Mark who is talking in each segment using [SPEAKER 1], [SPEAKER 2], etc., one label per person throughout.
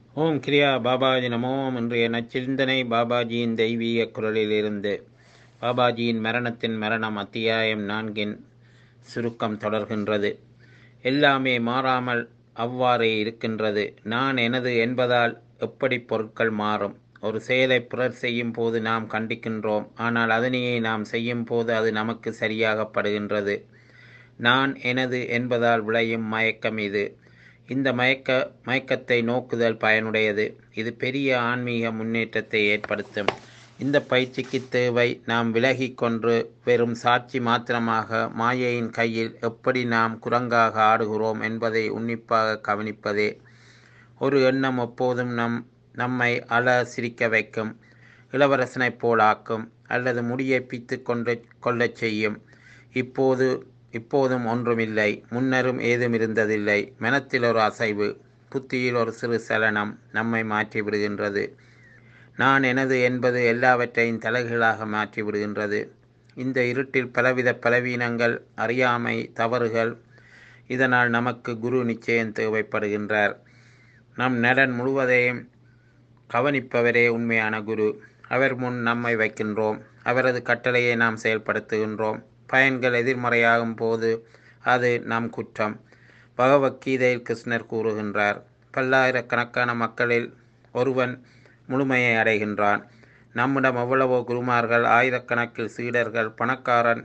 [SPEAKER 1] ஓம் கிரியா பாபாஜி நமோம் இன்றைய நச்சிந்தனை பாபாஜியின் தெய்வீக குரலிலிருந்து பாபாஜியின் மரணத்தின் மரணம் அத்தியாயம் நான்கின் சுருக்கம் தொடர்கின்றது எல்லாமே மாறாமல் அவ்வாறே இருக்கின்றது நான் எனது என்பதால் எப்படி பொருட்கள் மாறும் ஒரு செயலை பிறர் செய்யும் போது நாம் கண்டிக்கின்றோம் ஆனால் அதனையே நாம் செய்யும் போது அது நமக்கு சரியாகப்படுகின்றது நான் எனது என்பதால் விளையும் மயக்கம் இது இந்த மயக்க மயக்கத்தை நோக்குதல் பயனுடையது இது பெரிய ஆன்மீக முன்னேற்றத்தை ஏற்படுத்தும் இந்த பயிற்சிக்கு தேவை நாம் விலகிக் கொன்று வெறும் சாட்சி மாத்திரமாக மாயையின் கையில் எப்படி நாம் குரங்காக ஆடுகிறோம் என்பதை உன்னிப்பாக கவனிப்பதே ஒரு எண்ணம் எப்போதும் நம் நம்மை அழ சிரிக்க வைக்கும் இளவரசனைப் போல் ஆக்கும் அல்லது முடியை பித்து கொண்டு கொள்ளச் செய்யும் இப்போது இப்போதும் ஒன்றுமில்லை முன்னரும் ஏதும் இருந்ததில்லை மனத்தில் ஒரு அசைவு புத்தியில் ஒரு சிறு சலனம் நம்மை மாற்றி விடுகின்றது நான் எனது என்பது எல்லாவற்றையும் தலைகீழாக மாற்றி விடுகின்றது இந்த இருட்டில் பலவித பலவீனங்கள் அறியாமை தவறுகள் இதனால் நமக்கு குரு நிச்சயம் தேவைப்படுகின்றார் நம் நலன் முழுவதையும் கவனிப்பவரே உண்மையான குரு அவர் முன் நம்மை வைக்கின்றோம் அவரது கட்டளையை நாம் செயல்படுத்துகின்றோம் பயன்கள் எதிர்மறையாகும் போது அது நம் குற்றம் பகவத்கீதையில் கிருஷ்ணர் கூறுகின்றார் பல்லாயிரக்கணக்கான மக்களில் ஒருவன் முழுமையை அடைகின்றான் நம்மிடம் எவ்வளவோ குருமார்கள் ஆயிரக்கணக்கில் சீடர்கள் பணக்காரன்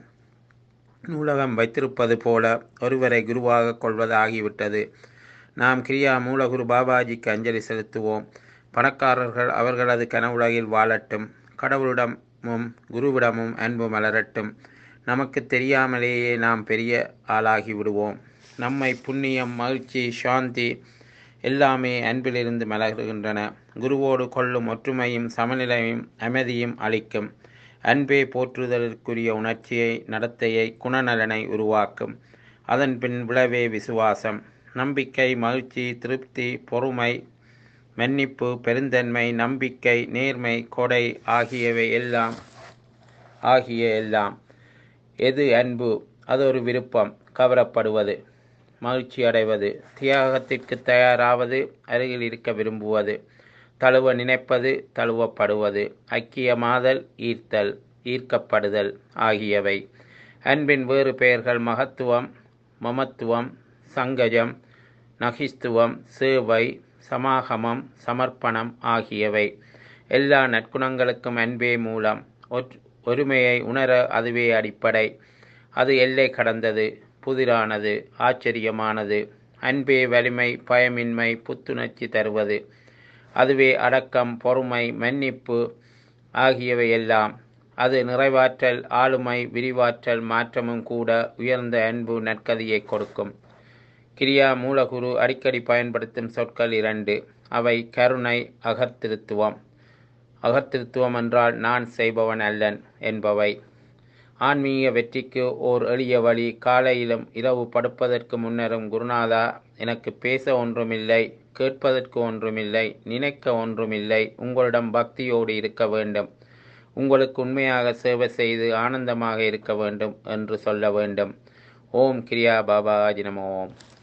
[SPEAKER 1] நூலகம் வைத்திருப்பது போல ஒருவரை குருவாக கொள்வது ஆகிவிட்டது நாம் கிரியா மூலகுரு பாபாஜிக்கு அஞ்சலி செலுத்துவோம் பணக்காரர்கள் அவர்களது கனவுலகில் வாழட்டும் கடவுளிடமும் குருவிடமும் அன்பு மலரட்டும் நமக்கு தெரியாமலேயே நாம் பெரிய ஆளாகி விடுவோம் நம்மை புண்ணியம் மகிழ்ச்சி சாந்தி எல்லாமே அன்பிலிருந்து மலர்கின்றன குருவோடு கொள்ளும் ஒற்றுமையும் சமநிலையும் அமைதியும் அளிக்கும் அன்பே போற்றுதலுக்குரிய உணர்ச்சியை நடத்தையை குணநலனை உருவாக்கும் அதன் பின் விளைவே விசுவாசம் நம்பிக்கை மகிழ்ச்சி திருப்தி பொறுமை மன்னிப்பு பெருந்தன்மை நம்பிக்கை நேர்மை கொடை ஆகியவை எல்லாம் ஆகிய எல்லாம் எது அன்பு அது ஒரு விருப்பம் கவரப்படுவது மகிழ்ச்சி அடைவது தியாகத்திற்கு தயாராவது அருகில் இருக்க விரும்புவது தழுவ நினைப்பது தழுவப்படுவது ஐக்கியமாதல் ஈர்த்தல் ஈர்க்கப்படுதல் ஆகியவை அன்பின் வேறு பெயர்கள் மகத்துவம் மமத்துவம் சங்கஜம் நகிஸ்துவம் சேவை சமாகமம் சமர்ப்பணம் ஆகியவை எல்லா நற்குணங்களுக்கும் அன்பே மூலம் ஒருமையை உணர அதுவே அடிப்படை அது எல்லை கடந்தது புதிரானது ஆச்சரியமானது அன்பே வலிமை பயமின்மை புத்துணர்ச்சி தருவது அதுவே அடக்கம் பொறுமை மன்னிப்பு ஆகியவை எல்லாம் அது நிறைவாற்றல் ஆளுமை விரிவாற்றல் மாற்றமும் கூட உயர்ந்த அன்பு நற்கதியை கொடுக்கும் கிரியா மூலகுரு அடிக்கடி பயன்படுத்தும் சொற்கள் இரண்டு அவை கருணை அகத்திருத்துவம் அகத்திருத்துவம் என்றால் நான் செய்பவன் அல்லன் என்பவை ஆன்மீக வெற்றிக்கு ஓர் எளிய வழி காலையிலும் இரவு படுப்பதற்கு முன்னரும் குருநாதா எனக்கு பேச ஒன்றுமில்லை கேட்பதற்கு ஒன்றுமில்லை நினைக்க ஒன்றுமில்லை உங்களிடம் பக்தியோடு இருக்க வேண்டும் உங்களுக்கு உண்மையாக சேவை செய்து ஆனந்தமாக இருக்க வேண்டும் என்று சொல்ல வேண்டும் ஓம் கிரியா பாபாஜி நம ஓம்